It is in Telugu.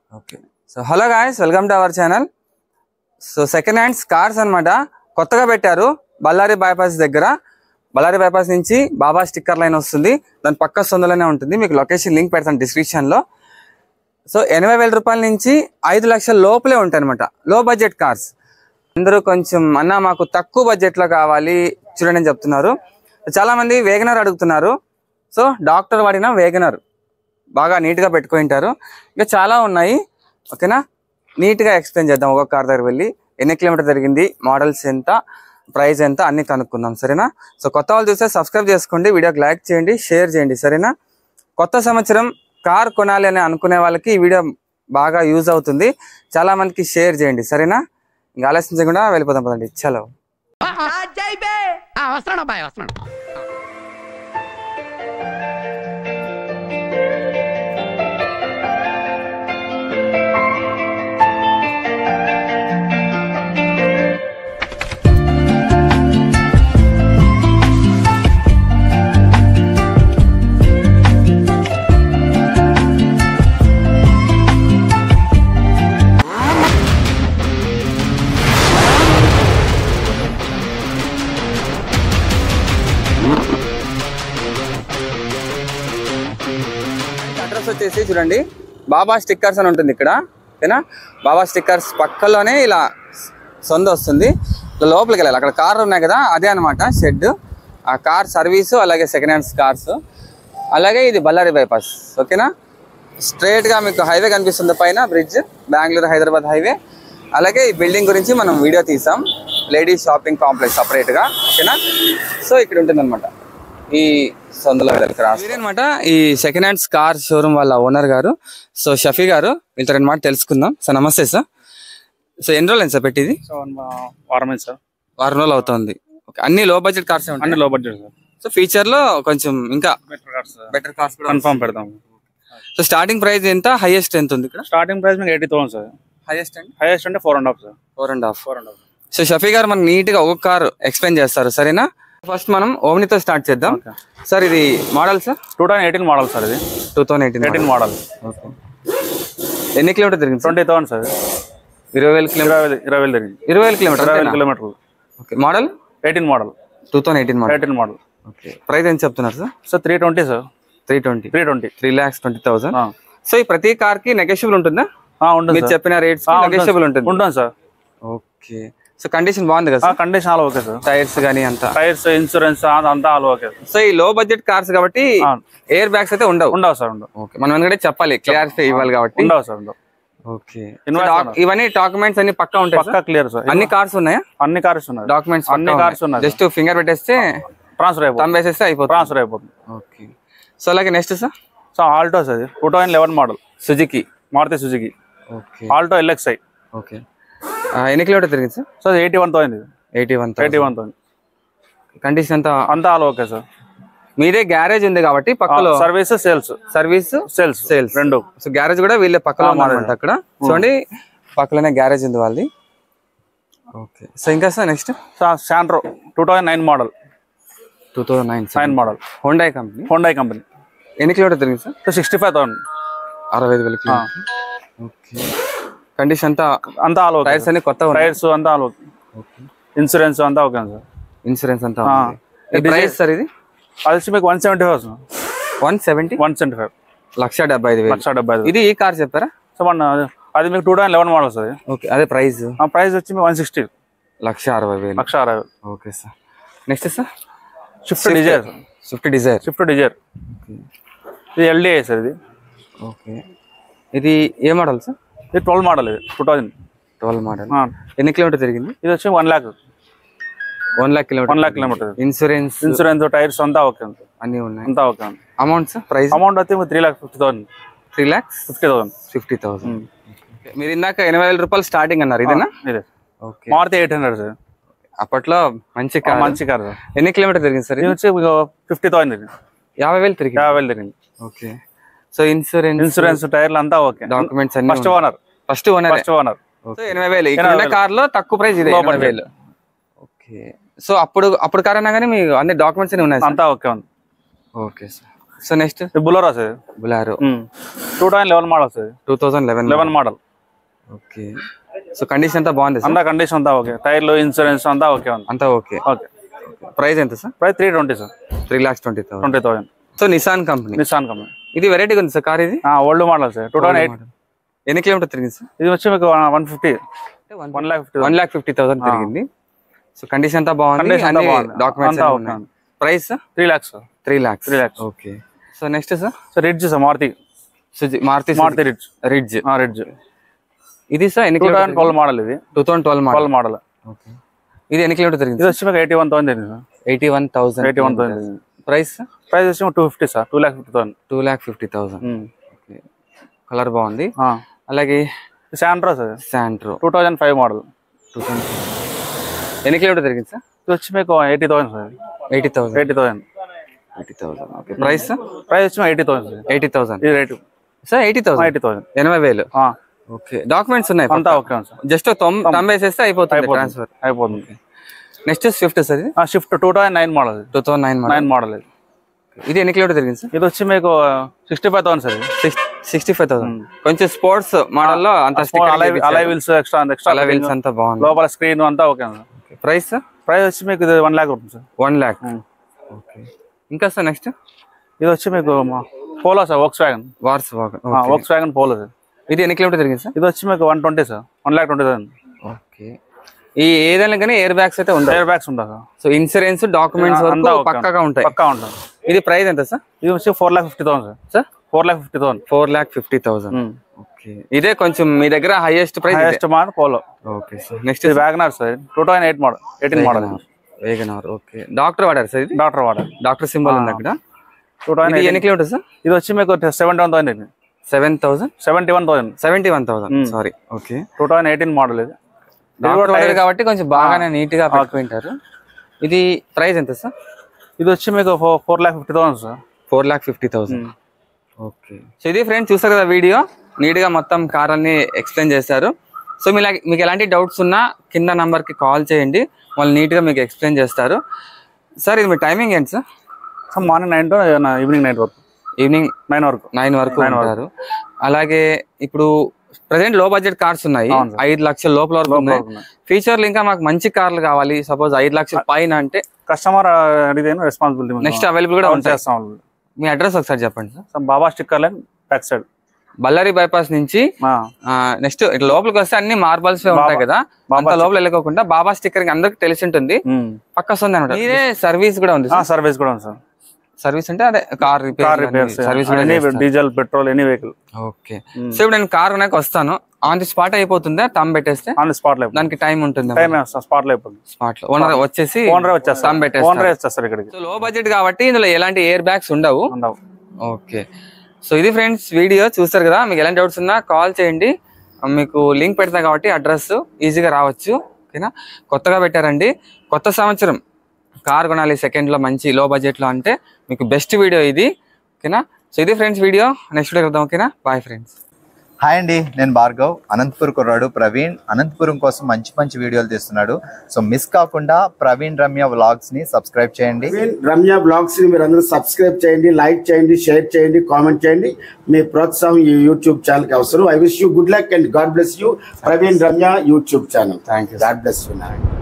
Okay so hello guys welcome to our channel so second hands cars అన్నమాట కొత్తగా పెట్టారు బళ్ళారి బైపాస్ దగ్గర బళ్ళారి బైపాస్ నుంచి బాబా స్టిక్కర్ లైన్ వస్తుంది దాని పక్క సొందులోనే ఉంటుంది మీకు లొకేషన్ లింక్ పెడతాను డిస్క్రిప్షన్లో సో ఎనభై వేల రూపాయల నుంచి ఐదు లక్షల లోపలే ఉంటాయి అనమాట లో బడ్జెట్ కార్స్ అందరూ కొంచెం అన్న మాకు తక్కువ బడ్జెట్లో కావాలి చూడండి అని చెప్తున్నారు చాలా మంది వేగనర్ అడుగుతున్నారు సో డాక్టర్ వాడిన వేగనర్ బాగా నీట్గా పెట్టుకుంటారు ఇంకా చాలా ఉన్నాయి ఓకేనా నీట్గా ఎక్స్ప్లెయిన్ చేద్దాం ఒక్కొక్క కార్ దగ్గర వెళ్ళి ఎన్ని కిలోమీటర్ జరిగింది మోడల్స్ ఎంత ప్రైస్ ఎంత అన్ని కనుక్కుందాం సరేనా సో కొత్త వాళ్ళు చూస్తే సబ్స్క్రైబ్ చేసుకోండి వీడియోకి లైక్ చేయండి షేర్ చేయండి సరేనా కొత్త సంవత్సరం కార్ కొనాలి అని అనుకునే వాళ్ళకి ఈ వీడియో బాగా యూజ్ అవుతుంది చాలా మందికి షేర్ చేయండి సరేనా ఇంకా ఆలోచించకుండా వెళ్ళిపోదాం పదండి చలో వస్తున్నాడు అబ్బాయి వస్తున్నాడు అడ్రస్ వచ్చేసి చూడండి బాబా స్టిక్కర్స్ అని ఉంటుంది ఇక్కడ ఓకేనా బాబా స్టిక్కర్స్ పక్కలోనే ఇలా సొంత వస్తుంది ఇలా లోపలికి వెళ్ళాలి అక్కడ కార్ ఉన్నాయి కదా అదే అనమాట షెడ్ ఆ కార్ సర్వీసు అలాగే సెకండ్ హ్యాండ్స్ కార్స్ అలాగే ఇది బళ్ళారి బైపాస్ ఓకేనా Straight గా మీకు హైవే కనిపిస్తుంది పైన బ్రిడ్జ్ బెంగళూరు హైదరాబాద్ హైవే అలాగే ఈ బిల్డింగ్ గురించి మనం వీడియో తీసాం లేడీస్ షాపింగ్ కాంప్లెక్స్ సపరేట్గా ఓకేనా సో ఇక్కడ ఉంటుంది అనమాట ఈ సొంతలో క్రాస్ అనమాట ఈ సెకండ్ హ్యాండ్స్ కార్ షోరూమ్ వాళ్ళ ఓనర్ గారు సో షఫీ గారు వీళ్ళతో రెండు మాట తెలుసుకుందాం సార్ నమస్తే సార్ సో ఎన్ని రోజులు సార్ పెట్టింది సో వన్ వారమే సార్ వారం రోజులు అవుతుంది ఓకే అన్ని లో బడ్జెట్ కార్స్ అన్ని ఉంటాయి లో బడ్జెట్ సార్ సో ఫ్యూచర్ లో కొంచెం ఇంకా బెటర్ కార్స్ బెటర్ కార్స్ కూడా కన్ఫర్మ్ పెడతాం సో స్టార్టింగ్ ప్రైస్ ఎంత హైయెస్ట్ ఎంత ఉంది ఇక్కడ స్టార్టింగ్ ప్రైస్ మీకు ఎయిటీ థౌసండ్ సార్ హైయెస్ట్ అండి హైయెస్ట్ అంటే four and half sir four and half four and half so Shafi garu మనకు నీట్ గా ఒక కార్ ఎక్స్ప్లెయిన్ చేస్తారు సరేనా ఫస్ట్ మనం ఓమ్నితో స్టార్ట్ చేద్దాం Okay. సార్ ఇది model sir two thousand eighteen model sir ఇది two thousand eighteen eighteen model okay ఎన్ని కిలోమీటర్ తిరిగింది సార్ ట్వంటీ థౌసండ్ సార్ ఇరవై వేల కిలోమీటర్ ఇరవై వేలు ఇరవై వేలు తిరిగింది ఇరవై వేల కిలోమీటర్ ఇరవై వేల కిలోమీటర్లు okay model eighteen model two thousand eighteen model eighteen model okay price ఎంత చెప్తున్నారు sir sir three twenty sir three twenty three twenty three lakhs twenty thousand so ఈ ప్రతి కార్ కి నెగోషియబుల్ ఉంటుందా ఉంటుంది మీరు సార్ చెప్పిన రేట్స్ నెగోషియబుల్ ఉంటుంది ఉంటుంది సార్ ఓకే సో కండిషన్ బాగుంది కదా sir condition all okay sir tyres కానీ అంతా టైర్స్ ఇన్సూరెన్స్ అంతా ఆల్ ఓకే సో ఈ లో బడ్జెట్ కార్స్ కాబట్టి అవును. ఎయిర్ బ్యాగ్స్ అయితే ఉండవు ఉండవు సార్ ఉండవు ఓకే మనం ఎందుకంటే చెప్పాలి క్లియర్ఫై ఇవ్వాలి కాబట్టి ఉండవు సార్ ఉండవు ఓకే Invoice ఉండవు. ఇవన్నీ డాక్యుమెంట్స్ అన్ని పక్కా ఉంటాయి పక్కా క్లియర్ సార్ అన్ని కార్స్ ఉన్నాయా అన్ని కార్స్ ఉన్నాయి డాక్యుమెంట్స్ అన్ని కార్స్ ఉన్నాయి జస్ట్ ఫింగర్ పెట్టేస్తే ట్రాన్స్ఫర్ అయిపోతుంది తంబ్ వేసేస్తే అయిపోతుంది ట్రాన్స్ఫర్ అయిపోతుంది ఓకే సో అలాగే next sir so Alto sir two thousand eleven model Suzuki Maruti Suzuki okay Alto LXI okay ఎన్ని కిలోమీటర్ తిరిగింది sir so eighty one thousand ఇది eighty one eighty one thousand condition అంతా అంతా ఆల్ ఓకే సార్ మీదే గ్యారేజ్ ఉంది కాబట్టి పక్కలో service sales service sales sales రెండు సో గ్యారేజ్ కూడా వీళ్ళే పక్కలో ఉందన్నమాట అక్కడ చూడండి పక్కలోనే గ్యారేజ్ ఉంది వాళ్ళది ఓకే సో ఇంకా sir next Santro two thousand nine model two thousand nine nine model Hyundai company Hyundai company ఎన్ని కిలోమీటర్ తిరిగింది sir so sixty five thousand అరవై ఐదు వేల కిలోమీటర్ ఓకే కండిషన్ అంతా అంతా ఆల్ ఓకే టైర్స్ అన్ని కొత్త ఉన్నాయి టైర్స్ అంతా ఆల్ ఓకే ఇన్సూరెన్స్ అంతా ఓకే సార్ ఇన్సూరెన్స్ అంతా ఉంది ఈ ప్రైస్ సార్ ఇది అది వచ్చి మీకు one seventy five sir one seventy one seventy five లక్ష డెబ్బై ఐదు వేలు లక్ష డెబ్బై ఐదు ఇది ఈ కార్ చెప్పారా సో వన్ అది మీకు two thousand eleven model sir okay అదే ప్రైస్ ఆ ప్రైస్ వచ్చి మీకు వన్ సిక్స్టీ లక్ష అరవై వేలు లక్ష అరవై okay sir next sir Swift Dzire Swift Dzire Swift Dzire ఇది ఎల్డిఐ సార్ ఇది ఓకే ఇది ఏ మోడల్ సార్ ఇది ట్వెల్వ్ మోడల్ ఇది టూ థౌసండ్ ట్వెల్వ్ మోడల్ ఎన్ని కిలోమీటర్ తిరిగింది ఇది వచ్చి one lakh one lakh kilometre one lakh kilometre insurance insurance tyres అంతా ఓకే ఉంది అన్నీ ఉన్నాయి అంతా ఓకే ఉంది అమౌంట్ సార్ ప్రైస్ అమౌంట్ అయితే మీకు three lakh fifty thousand three lakhs fifty thousand fifty thousand మీరు ఇందాక ఎనభై వేల రూపాయలు స్టార్టింగ్ అన్నారు ఇదేనా ఇదే okay Maruti eight hundred sir అప్పట్లో మంచి కార్ మంచి కార్ సార్ ఎన్ని కిలోమీటర్ తిరిగింది సార్ ఇది ఇది వచ్చి మీకు ఫిఫ్టీ థౌసండ్ తిరిగింది యాభై వేలు తిరిగింది యాభై వేలు తిరిగింది ఓకే సో ఇన్సూరెన్స్ ఇన్సూరెన్స్ టైర్లు అంతా ఓకే డాక్యుమెంట్స్ అన్ని first owner first owner first owner so ఎనభై వేలు ఇక్కడ ఉన్న కార్ లో తక్కువ ప్రైస్ ఇది Low ఎనభై budget. వేలు ఓకే సో అప్పుడు అప్పుడు కార్ అయినా కానీ మీ అన్ని డాక్యుమెంట్స్ అన్ని ఉన్నాయి సార్ అంతా ఓకే ఉంది ఓకే సార్ సో నెక్స్ట్ ఇది బులోరా వస్తుంది Bolero two thousand eleven model వస్తుంది two thousand eleven eleven model okay so condition అంతా బాగుంది సార్ అంతా కండిషన్ అంతా ఓకే టైర్లు ఇన్సూరెన్స్ అంతా ఓకే ఉంది అంతా ఓకే ఓకే ప్రైస్ ఎంత sir price three twenty sir three lakhs twenty thousand twenty thousand so Nissan company Nissan company ఇది వెరైటీగా ఉంది సార్ కార్ ఇది old model sir two thousand eight ఎన్ని కిలోమీటర్ తిరిగింది సార్ ఇది వచ్చి మీకు one fifty one lakh fifty one lakh fifty thousand తిరిగింది సో కండిషన్ అంతా బాగుంది Condition అంతా అన్ని బాగుంది. డాక్యుమెంట్స్ అంతా ఉన్నాయి okay. Price three lakhs sir three lakhs Three lakhs. Okay so next sir so Ritz sir Maruti Suzuki Maruti Maruti Ritz Ritz Ritz ఇది సార్ ఎన్ని two thousand kilometre twelve model ఇది two thousand twelve model twelve model okay ఇది ఎన్ని కిలోమీటర్ తిరిగింది ఇది వచ్చి మీకు eighty one thousand sir eighty one thousand eighty one thousand price price వచ్చి two fifty sir two lakh fifty thousand two lakh fifty thousand okay colour బాగుంది ఆ. అలాగే Santro sir Santro two thousand five model two thousand ఎన్ని కిలోమీటర్ తిరిగింది సార్ ఇది వచ్చి మీకు eighty thousand sir eighty thousand eighty thousand eighty thousand okay price price వచ్చి eighty thousand sir eighty thousand ఇది rate sir eighty thousand eighty thousand ఎనభై వేలు ఓకే డాక్యుమెంట్స్ ఉన్నాయి అంతా ఓకే ఉంది సార్ జస్ట్ తొంభేసేస్తే అయిపోతుంది అయిపోతుంది ట్రాన్స్ఫర్ అయిపోతుంది నెక్స్ట్ స్విఫ్ట్ సార్ ఇది Swift two thousand nine model ఇది two thousand nine nine model ఇది ఇది ఎన్ని కిలోమీటర్ తిరిగింది సార్ ఇది వచ్చి మీకు సిక్స్టీ ఫైవ్ థౌసండ్ సార్ ఇది సిక్స్టీ ఫైవ్ థౌసండ్ కొంచెం స్పోర్ట్స్ మోడల్లో అంత alloy wheels extra extra wheels అంతా బాగుంది లోపల స్క్రీన్ అంతా ఓకే సార్ ప్రైస్ ప్రైస్ వచ్చి మీకు ఇది one lakh rupees sir one lakh okay ఇంకా సార్ నెక్స్ట్ ఇది వచ్చి మీకు Polo sir Volkswagen Volkswagen Volkswagen Polo sir ఇది ఎన్ని కిలోమీటర్ తిరిగింది సార్ ఇది వచ్చి మీకు one twenty sir one lakh twenty thousand okay ఈ ఏదైనా కానీ ఎయిర్ బ్యాగ్స్ అయితే ఉంటాయి ఎయిర్ బ్యాగ్స్ ఉంటుంది సార్ సో ఇన్సూరెన్స్ డాక్యుమెంట్స్ అంతా వరకు ఓకే. పక్కాగా ఉంటాయి పక్కా ఉంటుంది ఇది ప్రైస్ ఎంత సార్ ఇది వచ్చి four lakh fifty thousand sir sir four lakh fifty thousand four lakh fifty thousand okay ఇదే కొంచెం మీ దగ్గర highest price highest model Polo okay sir next ఇది WagonR sir two thousand eight model eighteen model WagonR okay doctor వాడారు సార్ ఇది డాక్టర్ వాడల్ డాక్టర్ సింబల్ ఉంది అక్కడ టూ థౌసండ్ ఇది ఎన్ని కిలోమీటర్ సార్ ఇది వచ్చి మీకు seventy one thousand seven thousand seventy one thousand seventy one thousand sorry okay two thousand eighteen model ఇది డాక్టర్ వాడారు కాబట్టి కొంచెం బాగానే నీట్ గా పెట్టుకుంటారు ఇది ప్రైస్ ఎంత సార్ ఇది వచ్చి మీకు four lakh fifty thousand sir four lakh fifty thousand okay so ఇది ఫ్రెండ్స్ చూస్తారు కదా వీడియో నీట్గా మొత్తం కార్ అన్ని ఎక్స్ప్లెయిన్ చేశారు సో మీ మీకు ఎలాంటి డౌట్స్ ఉన్నా కింద నంబర్కి కాల్ చేయండి వాళ్ళు నీట్గా మీకు ఎక్స్ప్లెయిన్ చేస్తారు సార్ ఇది మీ టైమింగ్ ఏంటి sir sir morning nine to evening nine వరకు ఈవినింగ్ నైన్ వరకు నైన్ వరకు ఉంటారు అలాగే ఇప్పుడు ప్రజెంట్ లో బడ్జెట్ కార్స్ ఉన్నాయి అవును సార్. ఐదు లక్షల లోపల వరకు ఉన్నాయి ఉన్నాయి. ఫ్యూచర్లో ఇంకా మాకు మంచి కార్లు కావాలి సపోజ్ ఐదు లక్షల పైన అంటే కస్టమర్ అడిగితే రెస్పాన్సిబిలిటీ నెక్స్ట్ అవైలబుల్ కూడా ఉంటాయి చేస్తాం మీ అడ్రస్ ఒకసారి చెప్పండి sir sir Baba sticker line back side Ballari bypass నుంచి నెక్స్ట్ ఇట్లా లోపలికి వస్తే అన్ని మార్బల్స్ ఉంటాయి కదా అంత లోపల వెళ్ళకోకుండా బాబా స్టిక్కర్ అందరికి తెలిసి ఉంటుంది పక్క వస్తుంది అనమాట మీరే సర్వీస్ కూడా ఉంది సర్వీస్ కూడా ఉంది సార్ సర్వీస్ అంటే అదే car car repair repairs service any diesel petrol any vehicle okay so ఇప్పుడు నేను కార్ కొనక వస్తాను ఆన్ ది స్పాట్ అయిపోతుందా తమ్ పెట్టేస్తే ఆన్ స్పాట్ లో దానికి టైం ఉంటుంది టైం స్పాట్ లో అయిపోతుంది స్పాట్ లో ఓనర్ వచ్చేసి ఓనర్ వచ్చేస్తారు తమ్ పెట్టేస్తారు ఓనర్ వచ్చేస్తారు ఇక్కడికి సో లో బడ్జెట్ కాబట్టి ఇందులో ఎలాంటి ఎయిర్ బ్యాగ్స్ ఉండవు ఉండవు ఓకే సో ఇది ఫ్రెండ్స్ వీడియో చూస్తారు కదా మీకు ఎలాంటి డౌట్స్ ఉన్నా కాల్ చేయండి మీకు లింక్ పెడతా కాబట్టి అడ్రస్ ఈజీగా రావచ్చు ఓకేనా కొత్తగా పెట్టారండి కొత్త సంవత్సరం కార్ కొనాలి సెకండ్లో మంచి లో బడ్జెట్లో అంటే మీకు బెస్ట్ వీడియో ఇది ఓకేనా సో ఇది ఫ్రెండ్స్ వీడియో నెక్స్ట్ వీడియో కలుద్దాం ఓకేనా బాయ్ ఫ్రెండ్స్ హాయ్ అండి నేను భార్గవ్ అనంతపురం కుర్రాడు ప్రవీణ్ అనంతపురం కోసం మంచి మంచి వీడియోలు తీస్తున్నాడు సో మిస్ కాకుండా ప్రవీణ్ రమ్య వ్లాగ్స్ ని సబ్స్క్రైబ్ చేయండి ప్రవీణ్ రమ్య బ్లాగ్స్ ని మీరు అందరూ సబ్స్క్రైబ్ చేయండి లైక్ చేయండి షేర్ చేయండి కామెంట్ చేయండి మీ ప్రోత్సాహం ఈ యూట్యూబ్ ఛానల్ కి అవసరం I wish you good luck and God bless you Praveen Ramya YouTube channel Thank you, sir. God bless you